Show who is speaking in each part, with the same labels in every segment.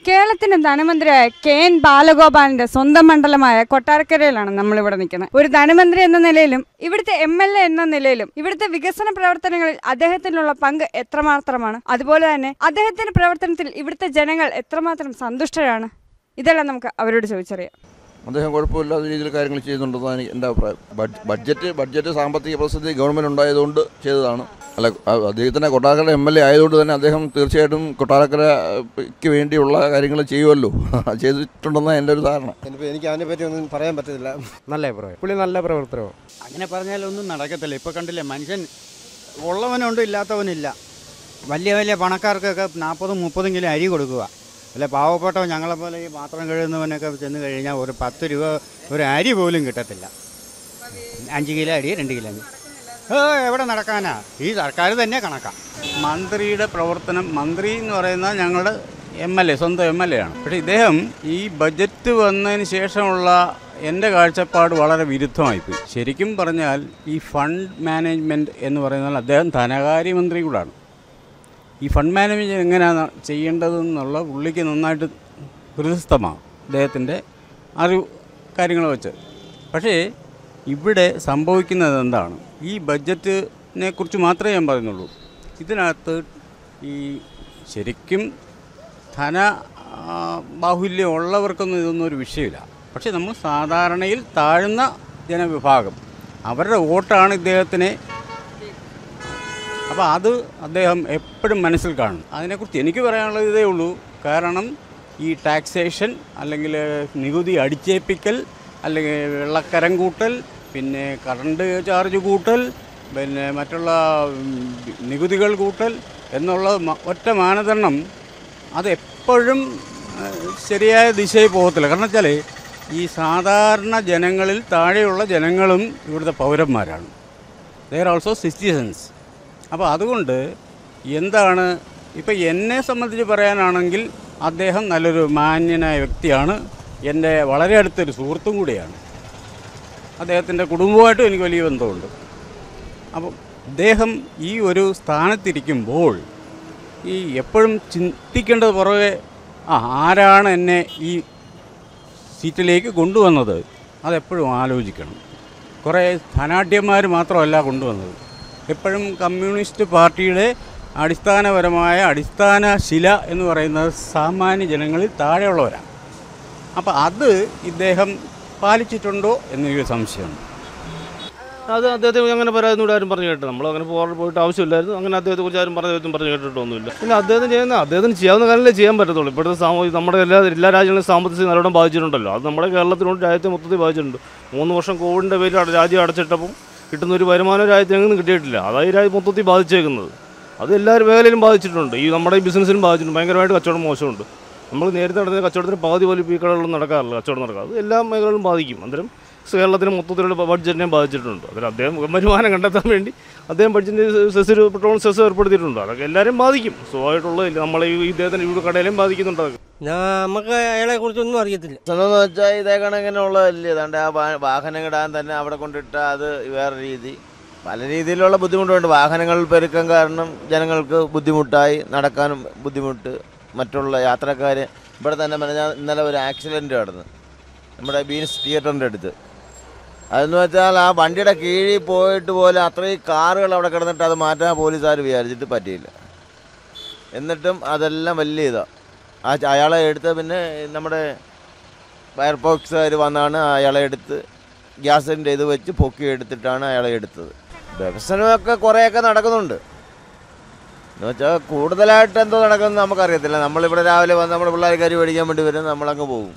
Speaker 1: കേരളത്തിന്റെ ധനമന്ത്രിയായ K N ബാലഗോപാലിന്റെ സ്വന്തം മണ്ഡലമായ കൊട്ടാരക്കരയിലാണ് നമ്മൾ ഇവിടെ നിൽക്കുന്നത് ഒരു ധനമന്ത്രി എന്ന നിലയിലും ഇവിടുത്തെ എം എൽ എ എന്ന നിലയിലും ഇവിടുത്തെ വികസന പ്രവർത്തനങ്ങളിൽ അദ്ദേഹത്തിനുള്ള പങ്ക് എത്രമാത്രമാണ് അതുപോലെ തന്നെ അദ്ദേഹത്തിന്റെ പ്രവർത്തനത്തിൽ ഇവിടുത്തെ ജനങ്ങൾ എത്രമാത്രം സന്തുഷ്ടരാണ് ഇതെല്ലാം നമുക്ക് അവരോട് ചോദിച്ചറിയാം
Speaker 2: അദ്ദേഹം കുഴപ്പമില്ലാത്ത രീതിയിൽ കാര്യങ്ങൾ ചെയ്യുന്നുണ്ടെന്നാണ് എനിക്ക് എൻ്റെ അഭിപ്രായം ബഡ്ജ- ബഡ്ജറ്റ് ബഡ്ജറ്റ് സാമ്പത്തിക പ്രതിസന്ധി ഗവൺമെൻറ് ഉണ്ടായതുകൊണ്ട് ചെയ്തതാണ് അല്ല അ- അദ്ദേഹത്തിൻ്റെ കൊട്ടാരക്കര എം എൽ എ ആയതുകൊണ്ട് തന്നെ അദ്ദേഹം തീർച്ചയായിട്ടും കൊട്ടാരക്കരയ്ക്ക് വേണ്ടിയുള്ള കാര്യങ്ങൾ ചെയ്യുമല്ലോ ചെയ്തിട്ടുണ്ടെന്നാണ് എൻ്റെ ഒരു ധാരണ
Speaker 3: എനിപ്പോൾ എനിക്ക് അതിനെപ്പറ്റി ഒന്നും പറയാൻ പറ്റത്തില്ല
Speaker 4: നല്ല അഭിപ്രായം പുള്ളി നല്ല പ്രവർത്തനവും
Speaker 5: അങ്ങനെ പറഞ്ഞാലൊന്നും നടക്കത്തില്ല ഇപ്പോൾ കണ്ടില്ലേ മനുഷ്യൻ ഉള്ളവനുണ്ട് ഇല്ലാത്തവനില്ല വലിയ വലിയ പണക്കാർക്കൊക്കെ നാൽപ്പതും മുപ്പതും കിലോ അരി കൊടുക്കുക അല്ല പാവപ്പെട്ടവ ഞങ്ങളെപ്പോലെ ഈ പാത്രം കഴുകുന്നവനൊക്കെ ചെന്ന് കഴിഞ്ഞാൽ ഒരു പത്ത് രൂപ ഒരു അരി പോലും കിട്ടത്തില്ല അഞ്ച് കിലോ അരി രണ്ട് കിലോ അരി ഏ എവിടെ നടക്കാനാ ഈ സർക്കാർ തന്നെ കണക്കാം മന്ത്രിയുടെ പ്രവർത്തനം മന്ത്രി എന്ന് പറയുന്നത് ഞങ്ങളുടെ എം എൽ എ സ്വന്തം എം എൽ എ ആണ് പക്ഷേ ഇദ്ദേഹം ഈ ബജറ്റ് വന്നതിന് ശേഷമുള്ള എൻ്റെ കാഴ്ചപ്പാട് വളരെ വിരുദ്ധമായിപ്പോയി ശരിക്കും പറഞ്ഞാൽ ഈ ഫണ്ട് മാനേജ്മെൻറ്റ് എന്ന് പറയുന്നത് അദ്ദേഹം ധനകാര്യമന്ത്രി കൂടാണ് ഈ ഫണ്ട് മാനേജ്മെൻറ്റ് എങ്ങനെയാണ് ചെയ്യേണ്ടതെന്നുള്ള പുള്ളിക്ക് നന്നായിട്ട് ഹൃദയസ്ഥമാണ് അദ്ദേഹത്തിൻ്റെ അറിവ് കാര്യങ്ങൾ വെച്ച് പക്ഷേ ഇവിടെ സംഭവിക്കുന്നത് എന്താണ് ഈ ബഡ്ജറ്റിനെ കുറിച്ച് മാത്രമേ ഞാൻ പറയുന്നുള്ളൂ ഇതിനകത്ത് ഈ ശരിക്കും ധന ആ, ബാഹുല്യം ഉള്ളവർക്കൊന്നും ഇതൊന്നും ഒരു വിഷയമില്ല പക്ഷേ നമ്മൾ സാധാരണയിൽ താഴ്ന്ന ജനവിഭാഗം അവരുടെ വോട്ടാണ് ഇദ്ദേഹത്തിനെ അപ്പോൾ അത് അദ്ദേഹം എപ്പോഴും മനസ്സിൽ കാണും അതിനെക്കുറിച്ച് എനിക്ക് പറയാനുള്ളത് ഇതേ ഉള്ളൂ കാരണം ഈ ടാക്സേഷൻ അല്ലെങ്കിൽ നികുതി അടിച്ചേൽപ്പിക്കൽ അല്ലെങ്കിൽ വെള്ളക്കരം കൂട്ടൽ പിന്നെ കറണ്ട് ചാർജ് കൂട്ടൽ പിന്നെ മറ്റുള്ള ഉം, നികുതികൾ കൂട്ടൽ എന്നുള്ള മ- ഒറ്റ മാനദണ്ഡം അത് എപ്പോഴും ഏഹ്, ശരിയായ ദിശയിൽ പോകത്തില്ല കാരണം വെച്ചാൽ ഈ സാധാരണ ജനങ്ങളിൽ താഴെയുള്ള ജനങ്ങളും ഇവിടുത്തെ പൗരന്മാരാണ് ദേ ആർ ഓൾസോ സിറ്റിസൻസ് അപ്പോൾ അതുകൊണ്ട് എന്താണ് ഇപ്പം എന്നെ സംബന്ധിച്ച് പറയാനാണെങ്കിൽ അദ്ദേഹം നല്ലൊരു മാന്യനായ വ്യക്തിയാണ് എൻ്റെ വളരെ അടുത്തൊരു സുഹൃത്തും കൂടിയാണ് അദ്ദേഹത്തിൻ്റെ കുടുംബമായിട്ടും എനിക്ക് വലിയ ബന്ധമുണ്ട് അപ്പം അദ്ദേഹം ഈ ഒരു സ്ഥാനത്തിരിക്കുമ്പോൾ ഈ എപ്പോഴും ചിന്തിക്കേണ്ടത് പുറകെ ആ ആരാണ് എന്നെ ഈ സീറ്റിലേക്ക് കൊണ്ടുവന്നത് അതെപ്പോഴും ആലോചിക്കണം കുറേ ധനാഢ്യന്മാർ മാത്രമല്ല കൊണ്ടുവന്നത് എപ്പോഴും കമ്മ്യൂണിസ്റ്റ് പാർട്ടിയുടെ അടിസ്ഥാനപരമായ അടിസ്ഥാന ശില എന്ന് പറയുന്നത് സാമാന്യ ജനങ്ങളിൽ താഴെയുള്ളവരാണ് അപ്പോൾ അത് ഇദ്ദേഹം പാലിച്ചിട്ടുണ്ടോ എന്നൊരു സംശയമുണ്ട്
Speaker 6: അത് അദ്ദേഹത്തെ അങ്ങനെ പരാതി ഇവിടെ ആരും പറഞ്ഞു കേട്ടോ നമ്മൾ അങ്ങനെ പോകാൻ പോയിട്ട് ആവശ്യമില്ലായിരുന്നു അങ്ങനെ അദ്ദേഹത്തെ കുറിച്ച് ആരും പറഞ്ഞു പറഞ്ഞു കേട്ടിട്ടൊന്നുമില്ല പിന്നെ അദ്ദേഹത്തിന് ചെയ്യുന്ന അദ്ദേഹത്തിന് ചെയ്യാവുന്ന കാര്യങ്ങളേ ചെയ്യാൻ പറ്റത്തുള്ളൂ ഇപ്പോഴത്തെ സാമൂഹിക നമ്മുടെ എല്ലാ എല്ലാ രാജ്യങ്ങളും സാമ്പത്തിക സ്ഥിതി നല്ലോണം ബാധിച്ചിട്ടുണ്ടല്ലോ അത് നമ്മുടെ കേരളത്തിനോട് രാജ്യത്തെ മൊത്തത്തിൽ ബാധിച്ചിട്ടുണ്ട് മൂന്ന് വർഷം കോവിഡിൻ്റെ പേരിൽ അവിടെ രാജ്യം അടച്ചിട്ടപ്പം കിട്ടുന്ന ഒരു വരുമാനം രാജ്യത്തിന് എങ്ങും കിട്ടിയിട്ടില്ല അതായത് രാജ്യം മൊത്തത്തിൽ ബാധിച്ചേക്കുന്നത് അത് എല്ലാ മേഖലയിലും ബാധിച്ചിട്ടുണ്ട് ഈ നമ്മുടെ ഈ ബിസിനസ്സിലും ബാധിച്ചിട്ടുണ്ട് ഭയങ്കരമായിട്ട് കച്ചവടം മോശമുണ്ട് നമ്മൾ നേരത്തെ നടന്ന കച്ചവടത്തിന് പകുതി പോലും ഇപ്പോൾ ഈ കടകളിലും നടക്കാറില്ല കച്ചവടം നടക്കാറ് അത് എല്ലാ മേഖലകളിലും ബാധിക്കും അന്നേരം കേരളത്തിന് മൊത്തത്തിലുള്ള ബഡ്ജറ്റിനെ ബാധിച്ചിട്ടുണ്ട് അതിൽ അദ്ദേഹം വരുമാനം കണ്ടെത്താൻ വേണ്ടി അദ്ദേഹം ബഡ്ജറ്റിന് സെസ് ഒരു പെട്രോൾ സെസ് ഏർപ്പെടുത്തിയിട്ടുണ്ട് അതൊക്കെ എല്ലാവരും ബാധിക്കും സ്വാഭാവികമായിട്ടുള്ളതില്ല നമ്മളെ ഈ ഇദ്ദേഹത്തിന് ഇവിടെ കടയിലും ബാധിക്കുന്നുണ്ട് അതൊക്കെ
Speaker 4: നമുക്ക് അയാളെ കുറിച്ചൊന്നും അറിയത്തില്ല
Speaker 7: എന്ന് വെച്ചാൽ ഇതേ കണക്കിനുള്ളതല്ലേ ഏതാണ്ട് ആ വാ- വാഹനം ഇടാൻ തന്നെ അവിടെ കൊണ്ടിട്ട അത് വേറെ രീതി പല രീതിയിലുള്ള ബുദ്ധിമുട്ടുണ്ട് വാഹനങ്ങൾ പെരുക്കം കാരണം ജനങ്ങൾക്ക് ബുദ്ധിമുട്ടായി നടക്കാനും ബുദ്ധിമുട്ട് മറ്റുള്ള യാത്രക്കാർ ഇവിടെ തന്നെ പറഞ്ഞാൽ ഇന്നലെ ഒരു ആക്സിഡൻറ്റ് നടന്നു നമ്മുടെ ബീൻസ് തിയേറ്ററിൻ്റെ അടുത്ത് അതെന്ന് വെച്ചാൽ ആ വണ്ടിയുടെ കീഴിൽ പോയിട്ട് പോലെ അത്രയും കാറുകൾ അവിടെ കിടന്നിട്ട് അത് മാറ്റാൻ പോലീസുകാർ വിചാരിച്ചിട്ട് പറ്റിയില്ല എന്നിട്ടും അതെല്ലാം വലിയ ഇതാണ് ആ ച- അയാളെ എടുത്ത് പിന്നെ നമ്മുടെ ഫയർഫോഴ്സുകാർ വന്നാണ് അയാളെ എടുത്ത് ഗ്യാസിൻ്റെ ഇത് വെച്ച് പൊക്കി എടുത്തിട്ടാണ് അയാളെ എടുത്തത് വികസനമൊക്കെ കുറേയൊക്കെ നടക്കുന്നുണ്ട് എന്ന് വെച്ചാൽ കൂടുതലായിട്ട് എന്തോ നടക്കുന്നത് നമുക്കറിയത്തില്ല നമ്മളിവിടെ രാവിലെ വന്ന് നമ്മുടെ പിള്ളേർ കരി മേടിക്കാൻ വേണ്ടി വരും നമ്മളങ്ങ് പോകും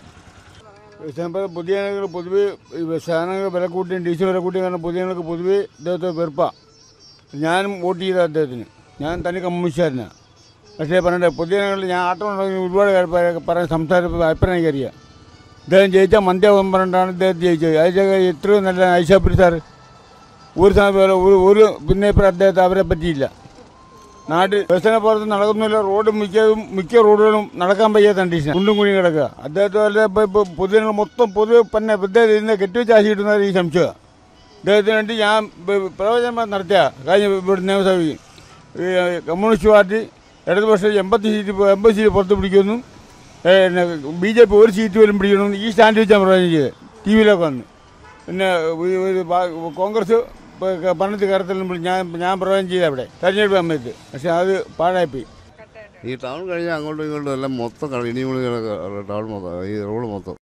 Speaker 8: ഇപ്പോൾ പൊതുജനങ്ങൾ പൊതുവെ ഈ സാധനങ്ങൾ വില കൂട്ടിയും ഡീസൽ വില കൂട്ടിയും കാരണം പൊതുജനങ്ങൾക്ക് പൊതുവെ ഇദ്ദേഹത്തെ വെറുപ്പാണ് ഞാനും വോട്ട് ചെയ്ത അദ്ദേഹത്തിന് ഞാൻ തനി കമ്മ്യൂണിസ്റ്റുകാരനാണ് പക്ഷേ പറഞ്ഞിട്ട് പൊതുജനങ്ങളിൽ ഞാൻ ആട്ടം ഉണ്ടെങ്കിൽ ഒരുപാട് പേര് പറഞ്ഞ സംസാരിച്ചപ്പോൾ അഭിപ്രായം എനിക്കറിയാം ഇദ്ദേഹം ജയിച്ചാൽ മന്ത്യാവും പറഞ്ഞിട്ടാണ് ഇദ്ദേഹം ജയിച്ചത് അയച്ച എത്രയും നല്ല ഐശാപുരി സാർ ഒരു സമയം പോലെ ഒരു ഒരു പിന്നെ ഇപ്പം അദ്ദേഹത്തെ അവരെ പറ്റിയില്ല നാട് വികസന പ്രവർത്തനം നടക്കുന്നില്ല റോഡ് മിക്കതും മിക്ക റോഡുകളും നടക്കാൻ വയ്യാത്ത കണ്ടീഷൻ കുണ്ടും കുഴിയും കിടക്കുക അദ്ദേഹത്തെ വല്ല ഇപ്പോൾ ഇപ്പോൾ പൊതുജനങ്ങൾ മൊത്തം പൊതുവെ പിന്നെ ഇദ്ദേഹം ഇതിനെ കെട്ടിവെച്ച് ആശി കിട്ടുന്നത് ഈ സംശയമാണ് ഇദ്ദേഹത്തിന് വേണ്ടി ഞാൻ ബ- പ്രവചനം നടത്തിയ കഴിഞ്ഞ ഇവിടെ നിയമസഭയിൽ ഈ കമ്മ്യൂണിസ്റ്റ് പാർട്ടി ഇടതുപക്ഷം എൺപത്തി സീറ്റ് പോ- എൺപത് സീറ്റ് പുറത്ത് പിടിക്കുന്നു ബി ജെ പി ഒരു സീറ്റ് പോലും പിടിക്കണമെന്ന് ഈ സ്റ്റാൻഡ് വെച്ചാൽ പ്രയോജനം ചെയ്തത് ടി വിയിലൊക്കെ വന്ന് പിന്നെ ഒരു- ഒരു ബാ- കോൺഗ്രസ് പണ്ടത്തെ കാര്യത്തിലും ഞാൻ ഞാൻ പ്രയോജനം ചെയ്ത അവിടെ തെരഞ്ഞെടുപ്പ് സമയത്ത് പക്ഷെ അത് പാഴായിപ്പോയി
Speaker 9: ഈ ടൗൺ കഴിഞ്ഞാൽ അങ്ങോട്ടും ഇങ്ങോട്ടും എല്ലാം മൊത്തം കളി ഇടിമുളി ടൗൺ മൊത്തം ഈ റോഡ് മൊത്തം